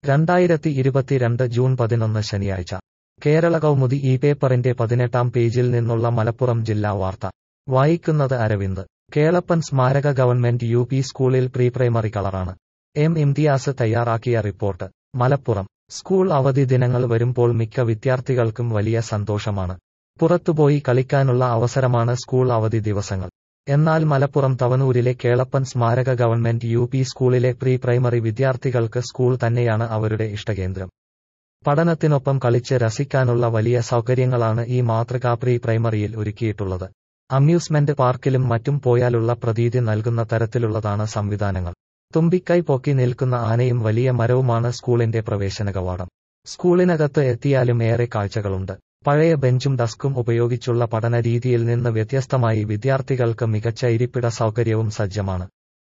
രണ്ടായിരത്തി ഇരുപത്തിരണ്ട് ജൂൺ പതിനൊന്ന് ശനിയാഴ്ച കേരള കൗമുദി ഈ പേപ്പറിന്റെ പതിനെട്ടാം പേജിൽ നിന്നുള്ള മലപ്പുറം ജില്ലാ വാർത്ത വായിക്കുന്നത് അരവിന്ദ് കേളപ്പൻ സ്മാരക ഗവൺമെന്റ് യു പി സ്കൂളിൽ പ്രീ പ്രൈമറി കളറാണ് എം ഇംതിയാസ് തയ്യാറാക്കിയ റിപ്പോർട്ട് മലപ്പുറം സ്കൂൾ അവധി ദിനങ്ങൾ വരുമ്പോൾ മിക്ക വിദ്യാർത്ഥികൾക്കും വലിയ സന്തോഷമാണ് പുറത്തുപോയി കളിക്കാനുള്ള അവസരമാണ് സ്കൂൾ അവധി ദിവസങ്ങൾ എന്നാൽ മലപ്പുറം തവനൂരിലെ കേളപ്പൻ സ്മാരക ഗവൺമെന്റ് യു പി സ്കൂളിലെ പ്രീ പ്രൈമറി വിദ്യാർത്ഥികൾക്ക് സ്കൂൾ തന്നെയാണ് അവരുടെ ഇഷ്ടകേന്ദ്രം പഠനത്തിനൊപ്പം കളിച്ച് രസിക്കാനുള്ള വലിയ സൗകര്യങ്ങളാണ് ഈ മാതൃകാ പ്രീ പ്രൈമറിയിൽ ഒരുക്കിയിട്ടുള്ളത് അമ്യൂസ്മെന്റ് പാർക്കിലും മറ്റും പോയാലുള്ള പ്രതീതി നൽകുന്ന തരത്തിലുള്ളതാണ് സംവിധാനങ്ങൾ തുമ്പിക്കൈ പൊക്കി നിൽക്കുന്ന ആനയും വലിയ മരവുമാണ് സ്കൂളിന്റെ പ്രവേശന കവാടം സ്കൂളിനകത്ത് എത്തിയാലും ഏറെ കാഴ്ചകളുണ്ട് പഴയ ബെഞ്ചും ഡസ്കും ഉപയോഗിച്ചുള്ള പഠന രീതിയിൽ നിന്ന് വ്യത്യസ്തമായി വിദ്യാർത്ഥികൾക്ക് മികച്ച ഇരിപ്പിട സൗകര്യവും സജ്ജമാണ്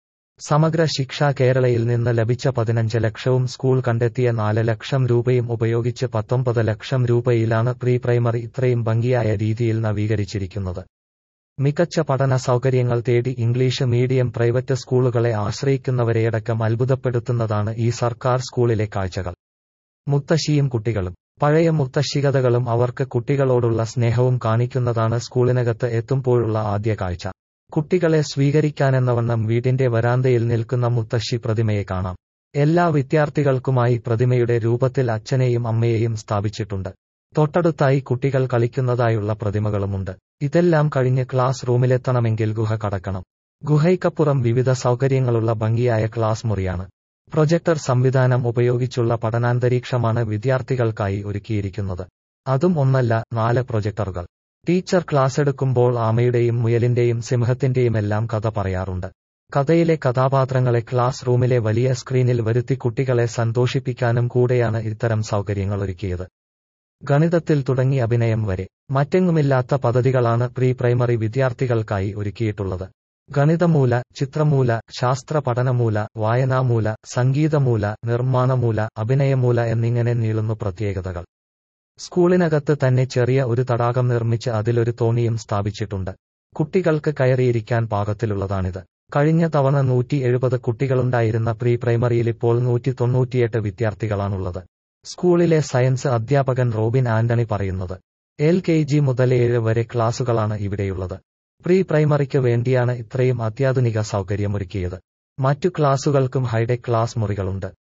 സമഗ്ര ശിക്ഷ കേരളയിൽ നിന്ന് ലഭിച്ച പതിനഞ്ച് ലക്ഷവും സ്കൂൾ കണ്ടെത്തിയ നാല് ലക്ഷം രൂപയും ഉപയോഗിച്ച് പത്തൊമ്പത് ലക്ഷം രൂപയിലാണ് പ്രീ പ്രൈമറി ഇത്രയും ഭംഗിയായ രീതിയിൽ നവീകരിച്ചിരിക്കുന്നത് മികച്ച പഠന സൗകര്യങ്ങൾ തേടി ഇംഗ്ലീഷ് മീഡിയം പ്രൈവറ്റ് സ്കൂളുകളെ ആശ്രയിക്കുന്നവരെയടക്കം അത്ഭുതപ്പെടുത്തുന്നതാണ് ഈ സർക്കാർ സ്കൂളിലെ കാഴ്ചകൾ മുത്തശ്ശിയും കുട്ടികളും പഴയ മുത്തശ്ശികതകളും അവർക്ക് കുട്ടികളോടുള്ള സ്നേഹവും കാണിക്കുന്നതാണ് സ്കൂളിനകത്ത് എത്തുമ്പോഴുള്ള ആദ്യ കാഴ്ച കുട്ടികളെ സ്വീകരിക്കാനെന്നവണ്ണം വീടിന്റെ വരാന്തയിൽ നിൽക്കുന്ന മുത്തശ്ശി പ്രതിമയെ കാണാം എല്ലാ വിദ്യാർത്ഥികൾക്കുമായി പ്രതിമയുടെ രൂപത്തിൽ അച്ഛനെയും അമ്മയെയും സ്ഥാപിച്ചിട്ടുണ്ട് തൊട്ടടുത്തായി കുട്ടികൾ കളിക്കുന്നതായുള്ള പ്രതിമകളുമുണ്ട് ഇതെല്ലാം കഴിഞ്ഞ് ക്ലാസ് റൂമിലെത്തണമെങ്കിൽ ഗുഹ കടക്കണം ഗുഹയ്ക്കപ്പുറം വിവിധ സൗകര്യങ്ങളുള്ള ഭംഗിയായ ക്ലാസ് മുറിയാണ് പ്രൊജക്ടർ സംവിധാനം ഉപയോഗിച്ചുള്ള പഠനാന്തരീക്ഷമാണ് വിദ്യാർത്ഥികൾക്കായി ഒരുക്കിയിരിക്കുന്നത് അതും ഒന്നല്ല നാല് പ്രൊജക്ടറുകൾ ടീച്ചർ ക്ലാസ് എടുക്കുമ്പോൾ ആമയുടെയും മുയലിന്റെയും സിംഹത്തിന്റെയുമെല്ലാം കഥ പറയാറുണ്ട് കഥയിലെ കഥാപാത്രങ്ങളെ ക്ലാസ് റൂമിലെ വലിയ സ്ക്രീനിൽ വരുത്തി കുട്ടികളെ സന്തോഷിപ്പിക്കാനും കൂടെയാണ് ഇത്തരം സൗകര്യങ്ങൾ ഒരുക്കിയത് ഗണിതത്തിൽ തുടങ്ങി അഭിനയം വരെ മറ്റെങ്ങുമില്ലാത്ത പദ്ധതികളാണ് പ്രീ പ്രൈമറി വിദ്യാർത്ഥികൾക്കായി ഒരുക്കിയിട്ടുള്ളത് ഗണിതമൂല ചിത്രമൂല ശാസ്ത്ര പഠനമൂല വായനാമൂല സംഗീതമൂല നിർമ്മാണമൂല അഭിനയമൂല എന്നിങ്ങനെ നീളുന്നു പ്രത്യേകതകൾ സ്കൂളിനകത്ത് തന്നെ ചെറിയ ഒരു തടാകം നിർമ്മിച്ച് അതിലൊരു തോണിയും സ്ഥാപിച്ചിട്ടുണ്ട് കുട്ടികൾക്ക് കയറിയിരിക്കാൻ പാകത്തിലുള്ളതാണിത് കഴിഞ്ഞ തവണ നൂറ്റി എഴുപത് കുട്ടികളുണ്ടായിരുന്ന പ്രീ പ്രൈമറിയിൽ ഇപ്പോൾ നൂറ്റി തൊണ്ണൂറ്റിയെട്ട് വിദ്യാർത്ഥികളാണുള്ളത് സ്കൂളിലെ സയൻസ് അധ്യാപകൻ റോബിൻ ആന്റണി പറയുന്നത് എൽ കെ ജി മുതൽ ഏഴ് വരെ ക്ലാസുകളാണ് ഇവിടെയുള്ളത് പ്രീ പ്രൈമറിക്ക് വേണ്ടിയാണ് ഇത്രയും അത്യാധുനിക സൗകര്യമൊരുക്കിയത് മറ്റു ക്ലാസുകൾക്കും ഹൈടെക് ക്ലാസ് മുറികളുണ്ട്